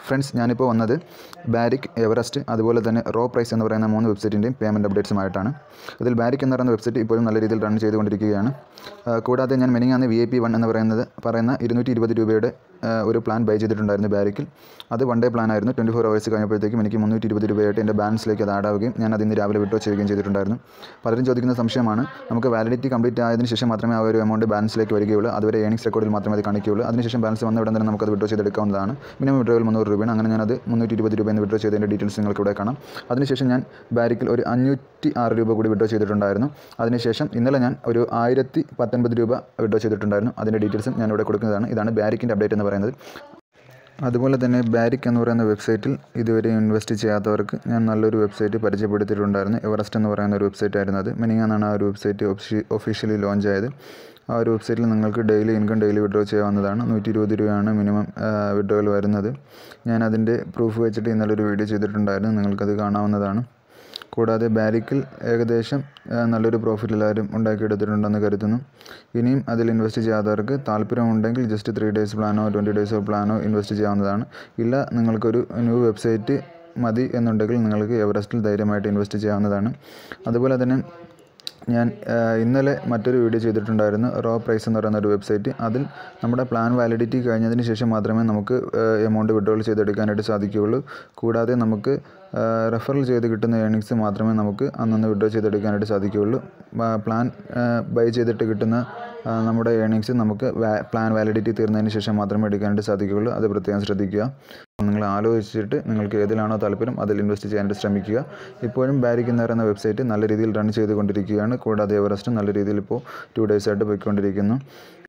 friends ഞാനിപ്പോൾ വന്നത് ബാരിക് Everest അതുപോലെ തന്നെ റോ പ്രൈസ് എന്ന് പറയുന്ന മൂന്ന് വെബ്സൈറ്റിൻ്റെയും പേയ്മെൻറ്റ് അപ്ഡേറ്റ്സുമായിട്ടാണ് ഇതിൽ ബാരിക് എന്ന് പറയുന്ന വെബ്സൈറ്റ് ഇപ്പോഴും നല്ല രീതിയിൽ റൺ ചെയ്തുകൊണ്ടിരിക്കുകയാണ് ആ, കൂടാതെ ഞാൻ മെനിങ്ങാന്ന് വി ഐ പി വൺ എന്ന് പറയുന്നത് പറയുന്ന ഇരുന്നൂറ്റി ഇരുപത് രൂപയുടെ ആ, ഒരു പ്ലാൻ ബൈ ചെയ്തിട്ടുണ്ടായിരുന്നു ബാരിക്കിൽ അത് വൺ ഡേ പ്ലാൻ ആയിരുന്നു ട്വൻറ്റി ഫോർ അവേഴ്സ് കഴിഞ്ഞപ്പോഴത്തേക്കും എനിക്ക് മുന്നൂറ്റി ഇരുപത് രൂപയായിട്ട് എൻ്റെ ബാലൻസിലേക്ക് അത് ആഡ് ആവുകയും ഞാൻ അതിന് രാവിലെ വിഡ്രോ ചെയ്യുകയും ചെയ്തിട്ടുണ്ടായിരുന്നു പലരും ചോദിക്കുന്ന സംശയമാണ് നമുക്ക് വാലിഡിറ്റി കംപ്ലീറ്റ് ആയതിനു ശേഷം മാത്രമേ ആ ഒരു എമൗണ്ട് ബാലൻസിലേക്ക് വരികയുള്ളൂ അതുവരെ ഏണിംഗ്സ് റെക്കോർഡിൽ മാത്രമേ അത് കാണിക്കുകയുള്ളൂ അതിനുശേഷം ബാലൻസ് വന്ന ഉടൻ തന്നെ നമുക്കത് വിഡ്രോ ചെയ്തെടുക്കാവുന്നതാണ് മിനിമം വിഡ്രോയിൽ മുന്നൂറ് രൂപയാണ് അങ്ങനെ ഞാനത് മുന്നൂറ്റി ഇരുപത് രൂപ എന്ന് വിഡ്രോ ചെയ്തതിൻ്റെ ഡീറ്റെയിൽസ് നിങ്ങൾക്ക് ഇവിടെ കാണാം അതിനുശേഷം ഞാൻ ബാരിക്കിൽ ഒരു അഞ്ഞൂറ്റി ആറ് രൂപ കൂടി വിഡ്രോ ചെയ്തിട്ടുണ്ടായിരുന്നു അതിനുശേഷം ഇന്നലെ ഞാൻ ഒരു ആയിരത്തി പത്തൊൻപത് രൂപ വിഡ്രോ ചെയ്തിട്ടുണ്ടായിരുന്നു അതിൻ്റെ ഡീറ്റെയിൽസും ഞാൻ ഇവിടെ കൊടുക്കുന്നതാണ് ഇതാണ് ബാരിക്കിൻ്റെ അപ്ഡേറ്റ് എന്ന് പറയുന്നത് അതുപോലെ തന്നെ ബാരിക് എന്ന് പറയുന്ന വെബ്സൈറ്റിൽ ഇതുവരെ ഇൻവെസ്റ്റ് ചെയ്യാത്തവർക്ക് ഞാൻ നല്ലൊരു വെബ്സൈറ്റ് പരിചയപ്പെടുത്തിയിട്ടുണ്ടായിരുന്നു എവറസ്റ്റ് എന്ന് പറയുന്ന ഒരു വെബ്സൈറ്റ് ആയിരുന്നു അത് മിനിങ്ങാന്നാണ് ആ ഒരു വെബ്സൈറ്റ് ഒഫീഷ്യലി ലോഞ്ച് ആയത് ആ ഒരു വെബ്സൈറ്റിൽ നിങ്ങൾക്ക് ഡെയിലി ഇൻകം ഡെയിലി വിഡ്രോ ചെയ്യാവുന്നതാണ് നൂറ്റി ഇരുപത് രൂപയാണ് മിനിമം വിഡ്രോയിൽ വരുന്നത് ഞാൻ അതിൻ്റെ പ്രൂഫ് വെച്ചിട്ട് ഇന്നലെ ഒരു വീഡിയോ ചെയ്തിട്ടുണ്ടായിരുന്നു നിങ്ങൾക്കത് കാണാവുന്നതാണ് കൂടാതെ ബാരിക്കിൽ ഏകദേശം ആ, നല്ലൊരു പ്രോഫിറ്റ് എല്ലാവരും ഉണ്ടാക്കിയെടുത്തിട്ടുണ്ടെന്ന് കരുതുന്നു ഇനിയും അതിൽ ഇൻവെസ്റ്റ് ചെയ്യാത്തവർക്ക് താല്പര്യമുണ്ടെങ്കിൽ ജസ്റ്റ് ത്രീ ഡേയ്സ് പ്ലാനോ ട്വൻറ്റി ഡേയ്സോ പ്ലാനോ ഇൻവെസ്റ്റ് ചെയ്യാവുന്നതാണ് ഇല്ല നിങ്ങൾക്കൊരു ന്യൂ വെബ്സൈറ്റ് മതി എന്നുണ്ടെങ്കിൽ നിങ്ങൾക്ക് എവറസ്റ്റിൽ ധൈര്യമായിട്ട് ഇൻവെസ്റ്റ് ചെയ്യാവുന്നതാണ് അതുപോലെ തന്നെ ഞാൻ ആ, ഇന്നലെ മറ്റൊരു വീഡിയോ ചെയ്തിട്ടുണ്ടായിരുന്നു റോ പ്രൈസ് എന്ന് പറയുന്ന ഒരു വെബ്സൈറ്റ് അതിൽ നമ്മുടെ പ്ലാൻ വാലിഡിറ്റി കഴിഞ്ഞതിന് ശേഷം മാത്രമേ നമുക്ക് എമൗണ്ട് വിഡ്രോൾ ചെയ്തെടുക്കാനായിട്ട് സാധിക്കുകയുള്ളൂ കൂടാതെ നമുക്ക് റെഫറൽ ചെയ്ത് കിട്ടുന്ന ഏണിങ്സ് മാത്രമേ നമുക്ക് അന്നന്ന് വിഡ്രോ ചെയ്തെടുക്കാനായിട്ട് സാധിക്കുകയുള്ളൂ ബ- പ്ലാൻ ബൈ ചെയ്തിട്ട് കിട്ടുന്ന ആ, നമ്മുടെ ഏണിങ്സ് നമുക്ക് വാ- പ്ലാൻ വാലിഡിറ്റി തീർന്നതിന് ശേഷം മാത്രമേ എടുക്കാനായിട്ട് സാധിക്കുകയുള്ളൂ അത് പ്രത്യേകം ശ്രദ്ധിക്കുക നിങ്ങൾ ആലോചിച്ചിട്ട് നിങ്ങൾക്ക് ഏതിലാണോ താല്പര്യം അതിൽ ഇൻവെസ്റ്റ് ചെയ്യാനായിട്ട് ശ്രമിക്കുക ഇപ്പോഴും ബാരിക് എന്ന് പറയുന്ന വെബ്സൈറ്റ് നല്ല രീതിയിൽ റൺ ചെയ്തുകൊണ്ടിരിക്കുകയാണ് കൂടാതെ എവറസ്റ്റ് നല്ല രീതിയിൽ ഇപ്പോൾ ടു ഡേയ്സ് ആയിട്ട് പോയിക്കൊണ്ടിരിക്കുന്നു